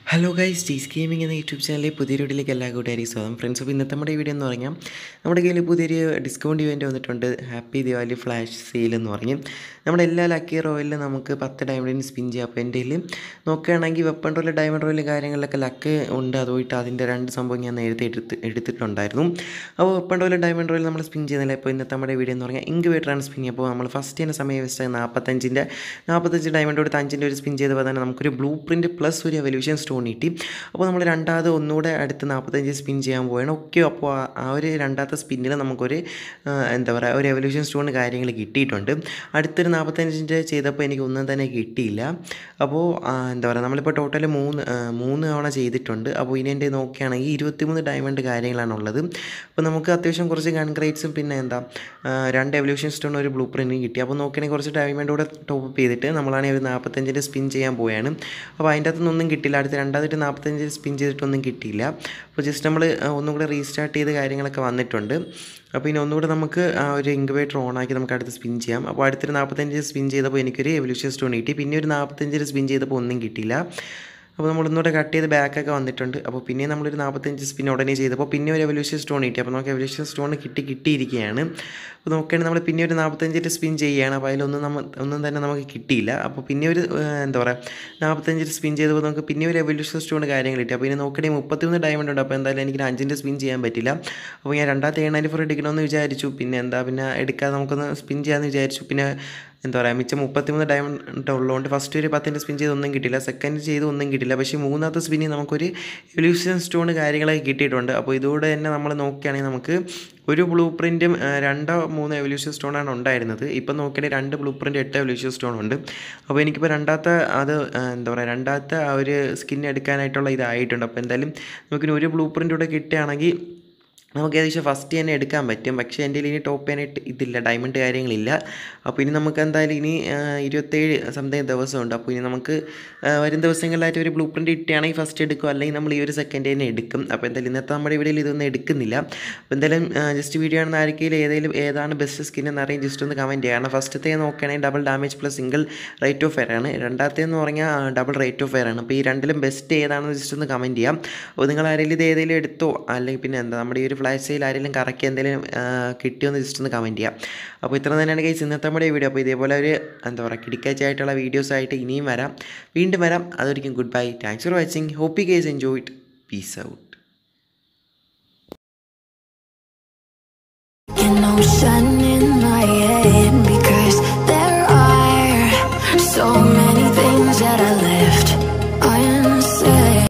Hello guys ടീസ് gaming എന്ന YouTube ചാനലിലെ പുതിയൊരു വീഡിയോയിലേക്ക് എല്ലാ കൂട്ടുകാരും സ്വാഗതം ഫ്രണ്ട്സ് അപ്പോൾ ഇന്നത്തെ നമ്മുടെ വീഡിയോ എന്ന് പറഞ്ഞാൽ നമ്മുടെ കയ്യിൽ പുതിയൊരു ഡിസ്കൗണ്ട് ഇവൻറ്റ് വന്നിട്ടുണ്ട് ഹാപ്പി ദിവാലി ഫ്ലാഷ് സെയിൽ എന്ന് പറഞ്ഞ് നമ്മുടെ എല്ലാ ലക്കി റോയലിലും നമുക്ക് പത്ത് ഡയമണ്ടിന് സ്പിൻ ചെയ്യാം അപ്പോൾ എൻ്റെ കയ്യിൽ നോക്കുകയാണെങ്കിൽ വെപ്പൺ റോയിൽ ഡയമണ്ട് റോയിൽ കാര്യങ്ങളിലൊക്കെ ലക്ക് ഉണ്ട് അതുപോയിട്ട് അതിൻ്റെ രണ്ട് സംഭവം ഞാൻ നേരത്തെ എടുത്ത് എടുത്തിട്ടുണ്ടായിരുന്നു അപ്പോൾ വെപ്പൺ റോയിൽ ഡയമണ്ട് റോയിൽ നമ്മൾ സ്പിൻ ചെയ്യുന്നില്ല ഇപ്പോൾ ഇന്നത്തെ നമ്മുടെ വീഡിയോ എന്ന് പറഞ്ഞാൽ ഇൻക്യുബേറ്ററാണ് സ്പിൻ ചെയ്യുക അപ്പോൾ നമ്മൾ ഫസ്റ്റ് തന്നെ സമയം വെച്ചാൽ നാൽപ്പത്തഞ്ചിൻ്റെ നാൽപ്പത്തഞ്ച് ഡയമണ്ട് കൊടുത്ത് അഞ്ചിൻ്റെ ഒരു സ്പിൻ ചെയ്തപ്പോൾ തന്നെ നമുക്കൊരു ബ്ലൂ പ്രിൻറ്റ് പ്ലസ് ഒരു എവല്യൂഷൻ സ്റ്റോൺ കിട്ടി അപ്പോൾ നമ്മൾ രണ്ടാമത് ഒന്നുകൂടെ അടുത്ത് നാൽപ്പത്തഞ്ച് സ്പിൻ ചെയ്യാൻ പോവുകയാണ് ഓക്കെ അപ്പോൾ ആ- ആ ഒരു രണ്ടാമത്തെ സ്പിന്നിൽ നമുക്കൊരു ആ, എന്താ പറയുക ഒരു എവല്യൂഷൻ സ്റ്റോൺ കാര്യങ്ങൾ കിട്ടിയിട്ടുണ്ട് അടുത്തൊരു നാൽപ്പത്തഞ്ചിൻ്റെ ചെയ്തപ്പോൾ എനിക്ക് ഒന്നും തന്നെ കിട്ടിയില്ല അപ്പോൾ ആ, എന്താ പറയുക നമ്മളിപ്പോൾ ടോട്ടൽ മൂന്ന് ആ, മൂന്ന് തവണ ചെയ്തിട്ടുണ്ട് അപ്പോൾ ഇനി എൻ്റെ നോക്കുകയാണെങ്കിൽ ഇരുപത്തിമൂന്ന് ഡയമണ്ട് കാര്യങ്ങളാണ് ഉള്ളത് അപ്പോൾ നമുക്ക് അത്യാവശ്യം കുറച്ച് കൺക്രേറ്റ്സും പിന്നെ എന്താ ആ, രണ്ട് എവല്യൂഷൻ സ്റ്റോൺ ഒരു ബ്ലൂ പ്രിൻറ്റും കിട്ടി അപ്പോൾ നോക്കുകയാണെങ്കിൽ കുറച്ച് ഡയമണ്ട് കൂടെ ടോപ്പ് അപ്പ് ചെയ്തിട്ട് നമ്മളാണെങ്കിൽ ഒരു നാൽപ്പത്തഞ്ചിൻ്റെ സ്പിൻ ചെയ്യാൻ പോവുകയാണ് അപ്പോൾ അതിൻ്റെ അകത്തുനിന്നൊന്നും കിട്ടില്ല അടുത്ത് രണ്ടാമത്തെ നാൽപ്പത്തഞ്ച് സ്പിൻ ചെയ്തിട്ടൊന്നും കിട്ടിയില്ല അപ്പോൾ ജസ്റ്റ് നമ്മൾ ഒന്നും കൂടെ റീസ്റ്റാർട്ട് ചെയ്ത് കാര്യങ്ങളൊക്കെ വന്നിട്ടുണ്ട് അപ്പോൾ ഇനി ഒന്നുകൂടെ നമുക്ക് ആ ഒരു ഇൻക്യുബേറ്റർ ഓണാക്കി നമുക്ക് അടുത്ത് സ്പിൻ ചെയ്യാം അപ്പോൾ അടുത്തൊരു നാൽപ്പത്തഞ്ച് സ്പിൻ ചെയ്തപ്പോൾ എനിക്കൊരു എവല്യൂഷൻ സ്റ്റോൺ കിട്ടി പിന്നെ ഒരു നാൽപ്പത്തഞ്ചിൽ സ്പിൻ ചെയ്തപ്പോൾ ഒന്നും കിട്ടിയില്ല അപ്പോൾ നമ്മൾ ഒന്നുകൂടെ കട്ട് ചെയ്ത് ബാക്കൊക്കെ വന്നിട്ടുണ്ട് അപ്പോൾ പിന്നെ നമ്മളൊരു നാൽപ്പത്തഞ്ച് സ്പിൻ ഉടനെ ചെയ്തപ്പോൾ പിന്നെ ഒരു എവല്യൂഷൻ സ്റ്റോൺ കിട്ടി അപ്പോൾ നമുക്ക് എവല്യൂഷൻ സ്റ്റോൺ കിട്ടി കിട്ടിയിരിക്കുകയാണ് അപ്പോൾ നോക്കുകയാണെങ്കിൽ നമ്മൾ പിന്നെ ഒരു നാൽപ്പത്തഞ്ചിൽ സ്പിൻ ചെയ്യുകയാണ് അപ്പോൾ അതിലൊന്നും നമ്മൾ ഒന്നും തന്നെ നമുക്ക് കിട്ടിയില്ല അപ്പോൾ പിന്നെ ഒരു ആ, എന്താ പറയുക നാൽപ്പത്തഞ്ചിൽ സ്പിൻ ചെയ്തപ്പോൾ നമുക്ക് പിന്നെ ഒരു എവല്യൂഷൻ സ്റ്റോൺ കാര്യങ്ങൾ കിട്ടി അപ്പോൾ ഇനി നോക്കുകയാണെങ്കിൽ മുപ്പത്തിമൂന്ന് ഡയമണ്ട് ഉണ്ട് അപ്പോൾ എന്തായാലും എനിക്ക് അഞ്ചിൻ്റെ സ്പിൻ ചെയ്യാൻ പറ്റില്ല അപ്പോൾ ഞാൻ രണ്ടാമത്തെ എ നയൻറ്റി ഫോർ എടുക്കണമെന്ന് വിചാരിച്ചു പിന്നെ എന്താ പിന്നെ എടുക്കാതെ നമുക്കൊന്ന് സ്പിൻ ചെയ്യാമെന്ന് വിചാരിച്ചു പിന്നെ എന്താ പറയുക മിച്ചം മുപ്പത്തിമൂന്ന് ഡയമണ്ട് ഉള്ളതുകൊണ്ട് ഫസ്റ്റ് ഒരു പത്തിൻ്റെ സ്പിൻ ചെയ്ത് ഒന്നും കിട്ടില്ല സെക്കൻഡ് ചെയ്ത് ഒന്നും കിട്ടില്ല പക്ഷേ മൂന്നാമത്തെ സ്പിന്നിൽ നമുക്കൊരു എവല്യൂഷൻ സ്റ്റോൺ കാര്യങ്ങളൊക്കെ കിട്ടിയിട്ടുണ്ട് അപ്പോൾ ഇതുകൂടെ തന്നെ നമ്മൾ നോക്കുകയാണെങ്കിൽ നമുക്ക് ഒരു ബ്ലൂ പ്രിൻറ്റും രണ്ടോ മൂന്നോ എവല്യൂഷൻ സ്റ്റോണാണ് ഉണ്ടായിരുന്നത് ഇപ്പം നോക്കുകയാണെങ്കിൽ രണ്ട് ബ്ലൂ പ്രിൻറ്റ് എട്ട് എവല്യൂഷൻ സ്റ്റോൺ ഉണ്ട് അപ്പോൾ എനിക്കിപ്പോൾ രണ്ടാമത്തെ അത് ആ, എന്താ പറയുക രണ്ടാമത്തെ ആ ഒരു സ്കിൻ എടുക്കാനായിട്ടുള്ള ഇതായിട്ടുണ്ട് അപ്പോൾ എന്തായാലും നമുക്കിനി ഒരു ബ്ലൂ പ്രിൻ്റ് കൂടെ കിട്ടുകയാണെങ്കിൽ നമുക്ക് ഏകദേശം ഫസ്റ്റ് തന്നെ എടുക്കാൻ പറ്റും പക്ഷേ എൻ്റെ ഇനി ടോപ്പ് ചെയ്യാനായിട്ട് ഇതില്ല ഡയമണ്ട് കാര്യങ്ങളില്ല അപ്പോൾ ഇനി നമുക്ക് എന്തായാലും ഇനി ആ, ഇരുപത്തേഴ് സംതിങ് ദിവസമുണ്ട് അപ്പോൾ ഇനി നമുക്ക് ആ, വരും ദിവസങ്ങളിലായിട്ട് ഒരു ബ്ലൂ പ്രിൻറ്റ് കിട്ടുകയാണെങ്കിൽ ഫസ്റ്റ് എടുക്കും അല്ലെങ്കിൽ നമ്മൾ ഈ ഒരു സെക്കൻഡ് തന്നെ എടുക്കും അപ്പോൾ എന്തായാലും ഇന്നത്തെ നമ്മുടെ ഇവിടെ ഇതൊന്നും എടുക്കുന്നില്ല അപ്പോൾ എന്തായാലും ജസ്റ്റ് വീഡിയോ ആണെന്ന് ആർക്കെങ്കിലും ഏതെങ്കിലും ഏതാണ് ബെസ്റ്റ് സ്കിൻ എന്ന് അറിയാൻ ജസ്റ്റ് ഒന്ന് കമൻറ്റ് ചെയ്യുക കാരണം ഫസ്റ്റത്തെ നോക്കുകയാണെങ്കിൽ double damage plus single rate of fire ആണ് രണ്ടാമത്തെ എന്ന് പറഞ്ഞാൽ ഡബിൾ റേറ്റ് ഓഫ് ഫെയർ ആണ് അപ്പോൾ ഈ രണ്ടിലും ബെസ്റ്റ് ഏതാണെന്ന് ജസ്റ്റ് ഒന്ന് കമൻറ്റ് ചെയ്യാം അപ്പോൾ നിങ്ങൾ ആരെങ്കിലും ഇത് ഏതെങ്കിലും എടുത്തോ അല്ലെങ്കിൽ പിന്നെ എന്താ നമ്മുടെ ഈ ഒരു ഫ്ലാഷ് സെയിൽ ആരെങ്കിലും കറക്കി എന്തെങ്കിലും ആ, കിട്ടിയോ എന്ന് ജസ്റ്റ് ഒന്ന് കമൻറ്റ് ചെയ്യാം അപ്പോൾ ഇത്ര തന്നെയാണ് കേസ് ഇന്നത്തെ നമ്മുടെ വീഡിയോ അപ്പോൾ ഇതേപോലെ ഒരു എന്താ പറയുക കിടിക്കാച്ചായിട്ടുള്ള വീഡിയോസ് ആയിട്ട് ഇനിയും വരാം വീണ്ടും വരാം അതൊരിക്കും good bye thanks for watching hope you guys enjoy it peace out An ocean in my head because there are so many things that I left unsaid.